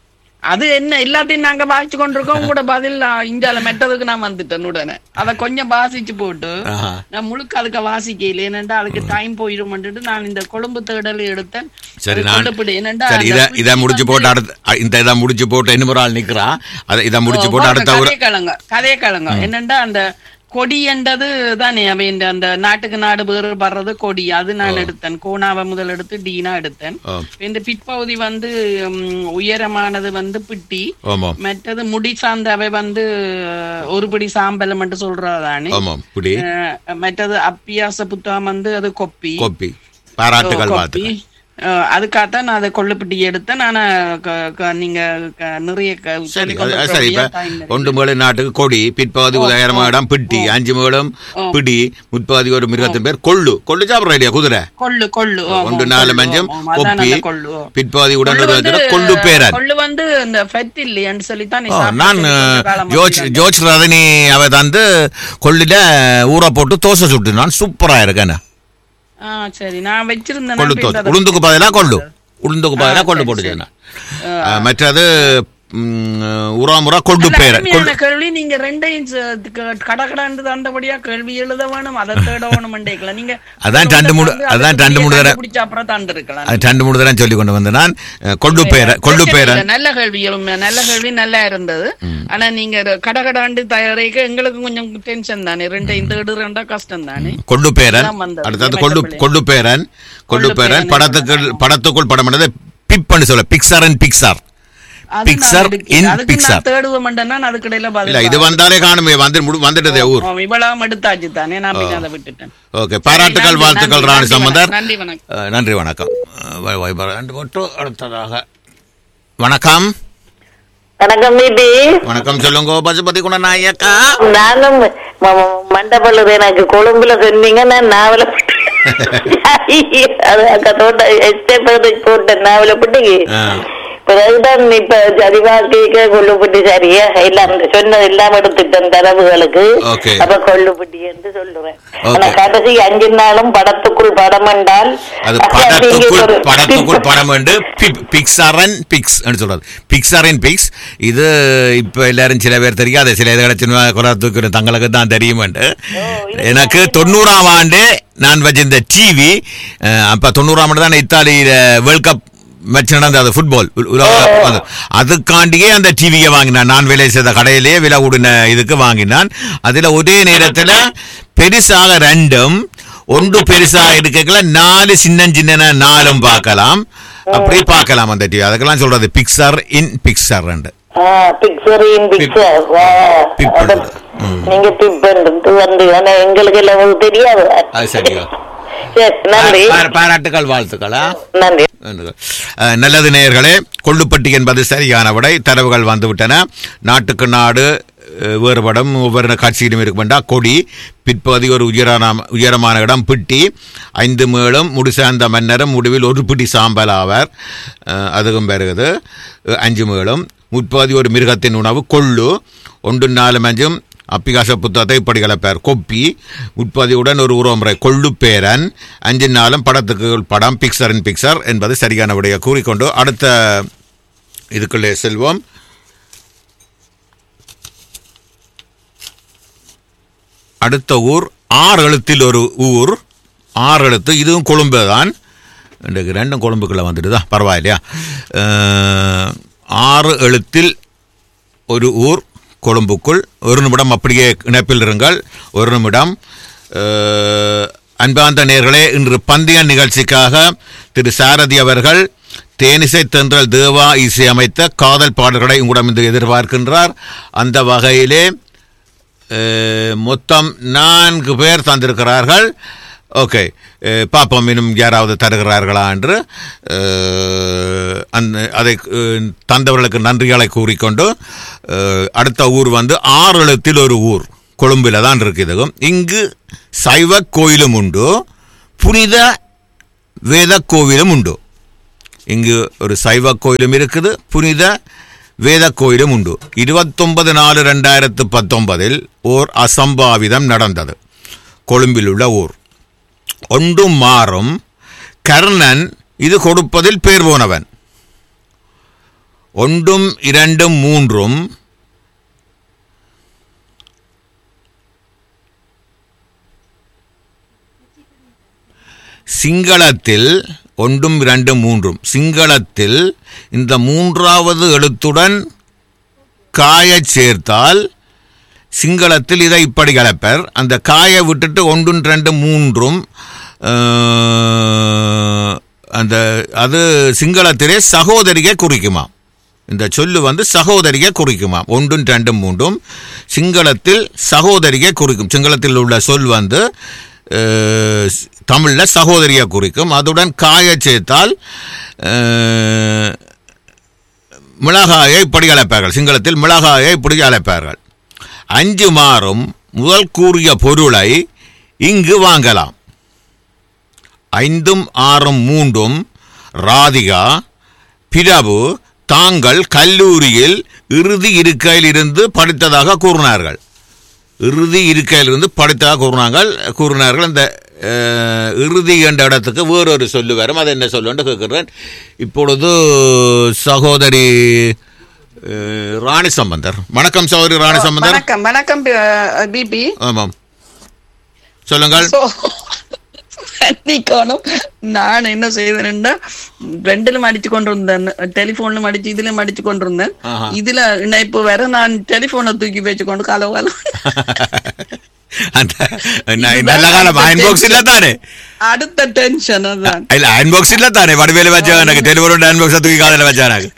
Speaker 6: அது என்ன எல்லாத்தையும் நாங்க வாசிச்சு கொண்டிருக்கோம் கூட பதில் நான் இந்தியால மெட்டதுக்கு நான் வந்துட்டேன் உடனே அத கொஞ்சம் வாசிச்சு போட்டு
Speaker 1: ஆஹா.
Speaker 6: நான் முழுக்க அதுக்கு வாசிக்கல ஏனென்றா அதுக்கு டைம் போயிடும்ட்டு நான் இந்த கொழும்பு தேடல் எடுத்தேன்
Speaker 1: சரி
Speaker 6: அது
Speaker 1: நான்
Speaker 6: கொண்டுபிடி. ஏனென்றா
Speaker 1: சரி
Speaker 6: அந்த
Speaker 1: இத இத
Speaker 6: புள்ளி
Speaker 1: முடிச்சு
Speaker 6: வந்து-
Speaker 1: போட்டு அடுத்த இந்த இதை முடிச்சு போட்டு இன்னும் ஒரு ஆள் நிக்கிறா அதை இதை முடிச்சு
Speaker 6: ஓ,
Speaker 1: போட்டு
Speaker 6: பாருங்க,
Speaker 1: அடுத்த ஒரு
Speaker 6: கதையை கேளுங்க கதையை கேளுங்க என்னண்டா அந்த கொடி என்றது தானே அவன் அந்த நாட்டுக்கு நாடு வேறுபடுறது கொடி அது நான் எடுத்தேன் கோணாவை முதல் எடுத்து டீனா எடுத்தேன்
Speaker 1: ஓ.
Speaker 6: இந்த பிற்பகுதி வந்து ம், உயரமானது வந்து பிட்டி
Speaker 1: ஆமாம்
Speaker 6: மற்றது முடி சார்ந்தவை வந்து அஹ், ஒரு பிடி சாம்பல் மட்டும் சொல்றதானே
Speaker 1: ஆமாம் இப்படி
Speaker 6: அஹ், மற்றது அப்பியாச புத்தகம் வந்து அது கொப்பி
Speaker 1: கோப்பி பாராட்டுகள்
Speaker 6: கொப்பி
Speaker 1: பார்த்து
Speaker 6: அஹ், அதுக்காகத்தான் நான் அதை கொள்ளுப்பிட்டி எடுத்தேன் ஆனா க- க- நீங்க க- நிறைய க-
Speaker 1: சரி
Speaker 6: சொல்லிக்
Speaker 1: அது- அது
Speaker 6: கொண்டிருக்க
Speaker 1: சரி இப்ப
Speaker 6: முடியாது, time இல்லை.
Speaker 1: ஒன்று மேலும் நாட்டுக்கு கொடி பிற்பகுதி உதயகரமாடம் பிட்டி அஞ்சு மேலும் பிடி முற்பகுதி ஒரு மிருகத்தின் பேர் கொள்ளு கொள்ளு சாப்பிட்ற ஐடியா குதிரை
Speaker 6: கொள்ளு கொள்ளு ஆமா,
Speaker 1: ஒன்று நாலு
Speaker 6: கொள்ளு,
Speaker 1: மஞ்சம்
Speaker 6: ஆமா, அதான்
Speaker 1: கொப்பி
Speaker 6: அந்த கொள்ளு ஆ.
Speaker 1: பிற்பகுதி உடன்
Speaker 6: கொள்ளு வந்து,
Speaker 1: கொள்ளு பேரன்
Speaker 6: கொள்ளு வந்து இந்த ஃபெட் இல்லையான்னு சொல்லித்தான் நீ
Speaker 1: ஓ,
Speaker 6: சாப்பிட்டு
Speaker 1: நான்
Speaker 6: கொஞ்ச காலமா
Speaker 1: ஜோர்ஜ்
Speaker 6: இருக்காங்க.
Speaker 1: ஜோர்ஜ் ரதனி அவ தந்து கொள்ளில ஊற போட்டு தோசை சுட்டு நான் சூப்பரா இருக்கேன்
Speaker 6: ஆ சரி நான் வச்சிருந்தேன்
Speaker 1: கொள்ளு
Speaker 6: நான்
Speaker 1: தோசை
Speaker 6: போய் அதை-
Speaker 1: உளுந்துக்கு பதிலாக கொள்ளு உளுந்துக்கு பதிலாக கொள்ளு போட்டு சொன்னேன் மற்றது உராமுரா கொண்டு
Speaker 6: நல்ல
Speaker 1: பேர
Speaker 6: அருமையான கேள்வி நீங்க ரெண்டையும் ச- க- கடகடாண்டு தண்டபடியா கேள்வி எழுத வேணும் அதை தேட வேணும் மண்டேக்கலாம் நீங்க
Speaker 1: அதான் ரெண்டு மூணு-
Speaker 6: அதுக்கு
Speaker 1: அதான் ரெண்டு மூணு தடவை-
Speaker 6: கண்டுபிடிச்ச அப்புறம் தண்டு இருக்கலாம்
Speaker 1: அது ரெண்டு மூணு தடவை சொல்லி கொண்டு வந்து நான் அஹ், கொண்டு பேர கொண்டு
Speaker 6: பிரச்சனை
Speaker 1: பேர
Speaker 6: இல்ல, நல்ல கேள்விகளும் நல்ல கேள்வி நல்லா இருந்தது ஆனா நீங்க அது கடகடாண்டு தயாரிக்க எங்களுக்கு கொஞ்சம் டென்ஷன் தானே ரெண்டையும் தேடு ரெண்டா கஷ்டம் தானே
Speaker 1: கொண்டு பேரன்
Speaker 6: அதான் வந்தது.
Speaker 1: அடுத்தது கொண்டு
Speaker 6: மற்றபடி.
Speaker 1: கொண்டு பேரன் கொண்டு
Speaker 6: கொண்டு
Speaker 1: பேரன்
Speaker 6: பேரன்
Speaker 1: படத்துக்குள் படத்துக்குள் படம் பண்ணது பிப்னு சொல்ல பிக்சர் அண்ட் பிக்சர்
Speaker 6: அது
Speaker 1: Pixar
Speaker 6: நான் எடுக்க-
Speaker 1: in
Speaker 6: அதுக்கு
Speaker 1: Pixar.
Speaker 6: நான் தேடுவேன் மண்டேன்னா அதுக்கு இடையில பதில்
Speaker 1: இல்ல இது வந்தாலே காணுமே வந்து முடி- வந்துட்டதே ஊர்
Speaker 6: ஆ, இவ்வளவு எடுத்தாச்சு தானே நான் பின்ன அதை விட்டுட்டேன்
Speaker 1: ஓகே பாராட்டுகள்
Speaker 6: நன்றி,
Speaker 1: வாழ்த்துக்கள்
Speaker 6: நன்றி,
Speaker 1: ராணி
Speaker 6: நன்றி,
Speaker 1: சம்பந்தர்
Speaker 6: நன்றி, வணக்கம்.
Speaker 1: அஹ், நன்றி வணக்கம் அஹ், வை- வைபர் ரெண்டு மட்டும் அடுத்ததாக வணக்கம்
Speaker 3: வணக்கம் வீட்டி
Speaker 1: வணக்கம் சொல்லுங்க பசுபதி குண நாயக்கா
Speaker 3: நானும் மண்டபல்லது எனக்கு கொழும்புல சொன்னீங்க நான் நாவல அது அக்கா தோட்ட எஸ்டேட் போட்ட நாவலப்பட்டு
Speaker 1: ஆ.
Speaker 3: பிறகுதான் இப்ப ஜதிவாக்கிக்க கொள்ளுப்பட்டி சரியா எல்லாம் சொன்னது எல்லாம் எடுத்துட்டேன் தரவுகளுக்கு
Speaker 1: Okay.
Speaker 3: அப்ப கொள்ளுப்பட்டி என்று சொல்லுவேன்
Speaker 1: Okay.
Speaker 3: ஆனா கடைசி அஞ்சு நாளும் படத்துக்குள் படம் என்றால்
Speaker 1: அது
Speaker 3: நீங்க
Speaker 1: படத்துக்குள்
Speaker 3: ஒரு
Speaker 1: படத்துக்குள் படம் வந்து பிக்சர் அண்ட் பிக்ஸ் சொல்றது பிக்சர் அண்ட் பிக்ஸ் இது இப்ப எல்லாரும் சில பேர் தெரியாது சில இதுகளை சின்ன குலத்துக்கு தங்களுக்கு தான் தெரியும் எனக்கு தொண்ணூறாம் ஆண்டு நான் வச்சிருந்த டிவி அப்ப தொண்ணூறாம் ஆண்டு தான் இத்தாலியில வேர்ல்ட் கப் மேட்ச் நடந்தது ஃபுட்பால் உலக கப் அது. அதுக்காண்டியே அந்த டிவியை வாங்கினான் நான் விலை செய்த கடையிலேயே விலை கூடின இதுக்கு வாங்கினான் அதுல ஒரே நேரத்துல பெருசாக ரெண்டும் ஒன்று பெருசாக இருக்கல நாலு சின்ன சின்ன நாலும் பார்க்கலாம் அப்படி பார்க்கலாம் அந்த டிவி அதுக்கெல்லாம் சொல்றது பிக்சர் இன் பிக்சர் ரெண்டு
Speaker 3: பிக்சர் இன் பிக்சர்
Speaker 1: பிப் பண்றது. ம்.
Speaker 3: நீங்க பிப் பண்ணிட்டு வந்து ஆனா எங்களுக்கு எல்லாம் தெரியாது
Speaker 1: அது சரியா
Speaker 3: சரி, நன்றி
Speaker 1: பாரா- பாராட்டுகள் வாழ்த்துக்களா
Speaker 3: நன்றி
Speaker 1: அஹ், நல்லது நேயர்களே கொள்ளுப்பட்டி என்பது சரியான விடை தரவுகள் வந்துவிட்டன நாட்டுக்கு நாடு அஹ், வேறுபடும் ஒவ்வொரு காட்சியிலும் இருக்குமெண்டா கொடி பிற்பகுதி ஒரு உயரான உயரமான இடம் பிட்டி ஐந்து மேலும் முடிசார்ந்த மன்னரும் முடிவில் ஒரு பிடி சாம்பல் ஆவார் அஹ், அதுவும் பெறுகிறது அஹ், அஞ்சு மேலும் முற்பகுதி ஒரு மிருகத்தின் உணவு கொள்ளு ஒன்று நாலு மஞ்சும் அப்பிகாச புத்தகத்தை இப்படி கலப்பார் கொப்பி உட்பதியுடன் ஒரு உறவுமுறை கொள்ளுப்பேரன் அஞ்சு நாளும் படத்துக்கு படம் பிக்சர் இன் பிக்சர் என்பது சரியான விடைய கூறிக்கொண்டு அடுத்த இதுக்குள்ளே செல்வோம் அடுத்த ஊர் ஆறு எழுத்தில் ஒரு ஊர் ஆறு எழுத்து இதுவும் கொழும்பு தான் இன்றைக்கு ரெண்டும் கொழும்புக்குள்ளே வந்துடுதா பரவாயில்லையா அஹ், ஆறு எழுத்தில் ஒரு ஊர் கொழும்புக்குள் ஒரு நிமிடம் அப்படியே இணைப்பில் இருங்கள் ஒரு நிமிடம் அஹ், அன்பார்ந்த நேர்களே இன்று பந்தய நிகழ்ச்சிக்காக திரு சாரதி அவர்கள் தேனிசை தென்றல் தேவா இசையமைத்த காதல் பாடல்களை உங்களிடம் இன்று எதிர்பார்க்கின்றார் அந்த வகையிலே அஹ், மொத்தம் நான்கு பேர் தந்திருக்கிறார்கள் ஓகே அஹ், பார்ப்போம் இன்னும் யாராவது தருகிறார்களா என்று அஹ், அந்த அதை அஹ், தந்தவர்களுக்கு நன்றிகளை கூறிக்கொண்டு அஹ், அடுத்த ஊர் வந்து ஆறு எழுத்தில் ஒரு ஊர் கொழும்பில் தான் இருக்குது இங்கு சைவ கோயிலும் உண்டு புனித வேத கோவிலும் உண்டு இங்கு ஒரு சைவ கோயிலும் இருக்குது புனித வேத கோயிலும் உண்டு இருபத்தொன்பது நாலு ரெண்டாயிரத்து பத்தொன்பதில் ஓர் அசம்பாவிதம் நடந்தது கொழும்பில் உள்ள ஊர் ஒன்றும் மாறும் கர்ணன் இது கொடுப்பதில் பேர் போனவன் ஒன்றும் இரண்டும் மூன்றும் சிங்களத்தில் ஒன்றும் இரண்டும் மூன்றும் சிங்களத்தில் இந்த மூன்றாவது எழுத்துடன் காயச் சேர்த்தால் சிங்களத்தில் இதை இப்படி கலப்பர் அந்த காயை விட்டுட்டு ஒன்றும் ரெண்டு மூன்றும் அஹ், அந்த அது சிங்களத்திலே சகோதரியை குறிக்குமாம் இந்த சொல்லு வந்து சகோதரியை குறிக்குமாம் ஒன்றும் ரெண்டும் மூன்றும் சிங்களத்தில் சகோதரியை குறிக்கும் சிங்களத்தில் உள்ள சொல் வந்து அஹ், தமிழ்ல சகோதரியை குறிக்கும் அதுடன் காய சேர்த்தால் அஹ், மிளகாயை இப்படி அழைப்பார்கள் சிங்களத்தில் மிளகாயை இப்படி அழைப்பார்கள் அஞ்சு மாறும் முதல் கூறிய பொருளை இங்கு வாங்கலாம் ஐந்தும் ஆறும் மூன்றும் ராதிகா பிரபு தாங்கள் கல்லூரியில் இறுதி இருக்கையில் இருந்து படித்ததாக கூறினார்கள் இறுதி இருக்கையிலிருந்து படித்ததாக கூறினார்கள் கூறினார்கள் அந்த அஹ், இறுதி என்ற இடத்துக்கு வேறொரு சொல்லு வரும் அது என்ன சொல்லுன்னு கேட்கிறேன் இப்பொழுது சகோதரி அஹ், ராணி சம்பந்தர் வணக்கம் சௌரி ராணி சம்பந்தர்
Speaker 6: வணக்கம் வணக்கம் பிபி
Speaker 1: ஆமாம் சொல்லுங்கள்
Speaker 6: மன்னிக்கணும் நான் என்ன செய்தேன்னா ரெண்டிலும் அடிச்சு கொண்டிருந்தேன் டெலிபோன்ல அடிச்சு இதுலயும் அடிச்சு கொண்டிருந்தேன்
Speaker 1: ஆஹா.
Speaker 6: இதுல இணைப்பு வேற நான் டெலிபோனை தூக்கி வச்சுக்கொண்டு கால காலம்
Speaker 1: அந்த ந- நல்ல காலம் அயன் பாக்ஸ் இல்ல தானே
Speaker 6: அடுத்த டென்ஷன் அதான்
Speaker 1: இல்ல அயன் பாக்ஸ் இல்ல தானே வடிவேல வச்சா எனக்கு டெலிவரி அயன் பாக்ஸ் தூக்கி காதல வச்சா எனக்கு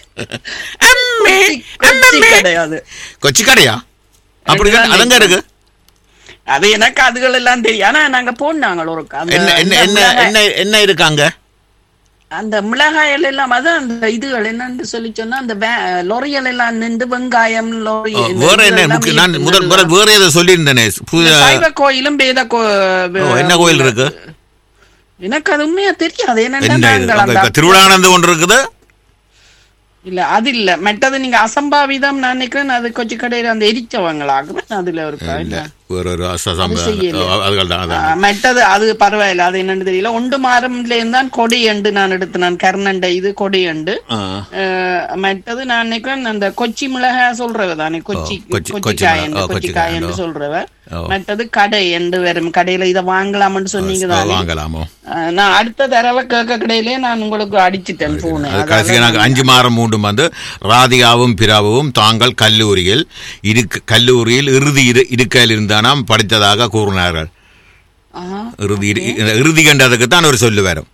Speaker 6: கொச்சி- கொச்சி கிடையாது
Speaker 1: கொச்சி கடையா அப்படி
Speaker 6: ரெண்டுதான்
Speaker 1: அதங்க இருக்கு
Speaker 6: அது எனக்கு அதுகள் எல்லாம் தெரியும் ஆனா நாங்க போனாங்க ஒரு அந்த-
Speaker 1: என்ன என்ன
Speaker 6: அந்த
Speaker 1: என்ன
Speaker 6: மிளகாய்-
Speaker 1: என்ன என்ன இருக்காங்க
Speaker 6: அந்த மிளகாயில் எல்லாம் அதான் அந்த இதுகள் என்னன்னு சொல்லி சொன்னா அந்த வே- லொரியல் எல்லாம் நின்று வெங்காயம் லொரி
Speaker 1: ஓ,
Speaker 6: இந்த
Speaker 1: வேற என்ன
Speaker 6: இதெல்லாம்
Speaker 1: முக்கிய நான்
Speaker 6: வீட்டுல
Speaker 1: முதல் முதல் வேற ஏதோ சொல்லியிருந்தேனே
Speaker 6: இந்த
Speaker 1: புதிய-
Speaker 6: சைவ கோயிலும் வேத கோ
Speaker 1: ஓ, என்ன கோயில் இருக்கு
Speaker 6: எனக்கு அது உண்மையா தெரியாது
Speaker 1: என்ன
Speaker 6: என்னன்னா
Speaker 1: இது?
Speaker 6: நாங்கள்
Speaker 1: அங்க
Speaker 6: அந்த-
Speaker 1: திருவிழானந்து ஒன்று இருக்குது
Speaker 6: இல்ல அது இல்ல மற்றது நீங்க அசம்பாவிதம் நான் நினைக்கிறேன் அது கொஞ்சம் கடையில அந்த எரிச்சவங்களாகும் அதுல இருக்கா
Speaker 1: இல்ல
Speaker 6: இல்ல
Speaker 1: வேற ஒரு அச-
Speaker 6: செய்யல.
Speaker 1: ஓ, அதுகள் தான்
Speaker 6: ஆ,
Speaker 1: அதான்
Speaker 6: மற்றது அது பரவாயில்ல அது என்னன்னு தெரியல ஒன்று மாறம்ல இருந்தான் கொடி எண்டு நான் எடுத்து நான் கர்ணண்ட இது கொடி எண்டு
Speaker 1: ஆ.
Speaker 6: அஹ், மற்றது நான் நினைக்கிறேன் அந்த கொச்சி மிளகாய் சொல்றவ தானே கொச்சி
Speaker 1: ஓ, கொச்சி- கொச்சி
Speaker 6: கொச்சிக்காய்
Speaker 1: மிளகாய்.
Speaker 6: என்று
Speaker 1: ஓ, கொச்சி
Speaker 6: கொச்சிக்காய் என்று
Speaker 1: மிளகாய்.
Speaker 6: சொல்றவ
Speaker 1: ஓ.
Speaker 6: மற்றது கடை என்று வரும் கடையில இதை வாங்கலாம்னு சொன்னீங்க
Speaker 1: ஓ,
Speaker 6: தானே
Speaker 1: வாங்கலாமோ
Speaker 6: அஹ், நான் அடுத்த தடவை கேட்க கடையிலே நான் உங்களுக்கு அடிச்சிட்டேன் போனு
Speaker 1: அது கடைசியாக நாங்கள் அஞ்சு மாதம் மூண்டும் வந்து ராதிகாவும் பிராவும் தாங்கள் கல்லூரியில் இருக்கு கல்லூரியில் இறுதி இரு- இருக்கையில் இருந்தானாம் படித்ததாக கூறினார்கள் இறுதி இரு- இறுதி கண்டதுக்கு தான் ஒரு சொல்லு வரும்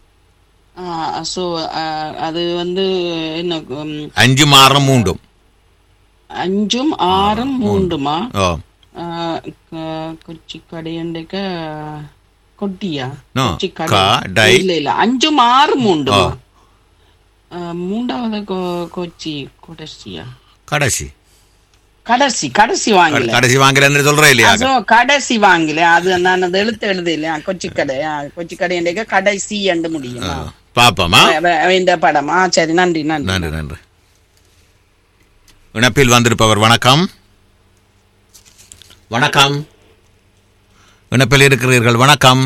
Speaker 6: சோ அது வந்து என்ன உம்,
Speaker 1: அஞ்சு மாதம் மூண்டும்
Speaker 6: அஞ்சும் ஆறும் மூண்டுமா
Speaker 1: ஓ
Speaker 6: ஆஹ் க- கொச்சி கடையண்டைக்க கொட்டியா
Speaker 1: No,
Speaker 6: கொச்சி கடை.
Speaker 1: கடை.
Speaker 6: இல்ல இல்ல அஞ்சும் ஆறு மூண்டு
Speaker 1: ஓ.
Speaker 6: மூன்றாவது கொ- கொச்சி கொடசியா
Speaker 1: கடைசி
Speaker 6: கடைசி கடைசி வாங்கல
Speaker 1: கடைசி வாங்கலன்னு சொல்றேன் இல்லையா
Speaker 6: அதோ கடைசி வாங்கல அது நான் அந்த எழுத்து எழுத இல்லையா கொச்சி கடை ஆ, கொச்சி கடை கடைசி என்று முடியும் ஆ.
Speaker 1: பாப்போமா
Speaker 6: வ- வ- இந்த படம் ஆ சரி நன்றி நன்றி
Speaker 1: நன்றி நன்றி இணைப்பில் வந்திருப்பவர் வணக்கம் வணக்கம் இணைப்பில் இருக்கிறீர்கள் வணக்கம்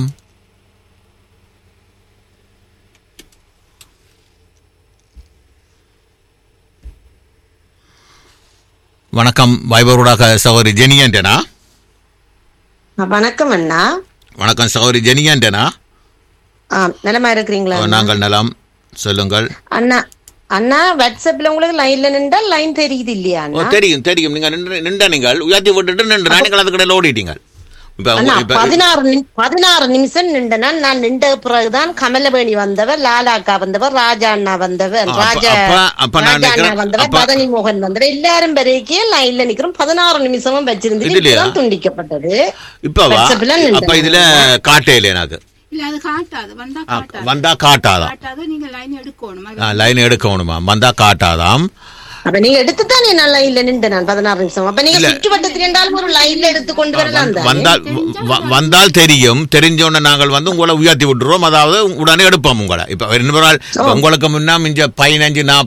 Speaker 1: வணக்கம் வைபவரோடாக சகோதரி ஜெனியன்டனா
Speaker 7: வணக்கம் அண்ணா
Speaker 1: வணக்கம் சகோதரி ஜெனியன்டனா
Speaker 7: ஆ நலமா இருக்கிறீங்களா அண்ணா?
Speaker 1: நாங்கள் நலம் சொல்லுங்கள்
Speaker 7: அண்ணா அண்ணா வாட்ஸ்அப்ல உங்களுக்கு லைன்ல நின்றா லைன் தெரியுது இல்லையா
Speaker 1: ஓ
Speaker 7: அண்ணா
Speaker 1: தெரியும் தெரியும் நீங்க நின்று நின்ற நீங்கள் உயர்த்தி விட்டுட்டு நின்று நீங்கள் அதுக்கு இடையில ஓடிட்டீங்க இப்ப
Speaker 7: அண்ணா
Speaker 1: இப்ப
Speaker 7: பதினாறு நிமி- பதினாறு நிமிஷம் நின்றனா நான் நின்ற பிறகுதான் கமலவேணி வந்தவர் லாலாக்கா வந்தவர் ராஜா அண்ணா வந்தவர்
Speaker 1: அப்ப-
Speaker 7: ராஜா
Speaker 1: அப்ப- அப்ப நான்
Speaker 7: ராஜா அண்ணா
Speaker 1: நினைக்கிறேன்,
Speaker 7: வந்தவர்
Speaker 1: அப்ப-
Speaker 7: மதனி மோகன் வந்தவர் எல்லாரும் வரைக்கும் லைன்ல நிக்கிறோம் பதினாறு நிமிஷமும் வச்சிருந்து
Speaker 1: இதுலயா?
Speaker 7: இப்பதான் துண்டிக்கப்பட்டது
Speaker 1: இப்பவா
Speaker 7: WhatsApp-ல நின்றேன்.
Speaker 1: அப்ப இதுல காட்டையில எனக்கு
Speaker 8: இல்ல அது காட்டாது வந்தா
Speaker 1: ஆ,
Speaker 8: காட்டாது
Speaker 1: வந்தா காட்டாதாம்
Speaker 8: காட்டாது நீங்க லைன் எடுக்கணும் அது
Speaker 1: ஆ, லைன் எடுக்கணுமா வந்தா காட்டாதாம்
Speaker 7: அப்ப நீங்க எடுத்துத்தானே நான் லைன்ல நின்று நான் பதினாறு நிமிஷம் அப்ப நீங்க சுற்றுவட்டத்தில் இருந்தாலும் ஒரு லைன்ல எடுத்து கொண்டு வரலாம் தானே?
Speaker 1: வந்தால் வ- வந்தால் தெரியும் தெரிஞ்ச உடனே நாங்கள் வந்து உங்களை உயர்த்தி விட்டுருவோம் அதாவது உடனே எடுப்போம் உங்களை இப்ப இன்னொரு நாள் இப்ப உங்களுக்கு முன்னா மிஞ்ச பதினஞ்சு நாற்பது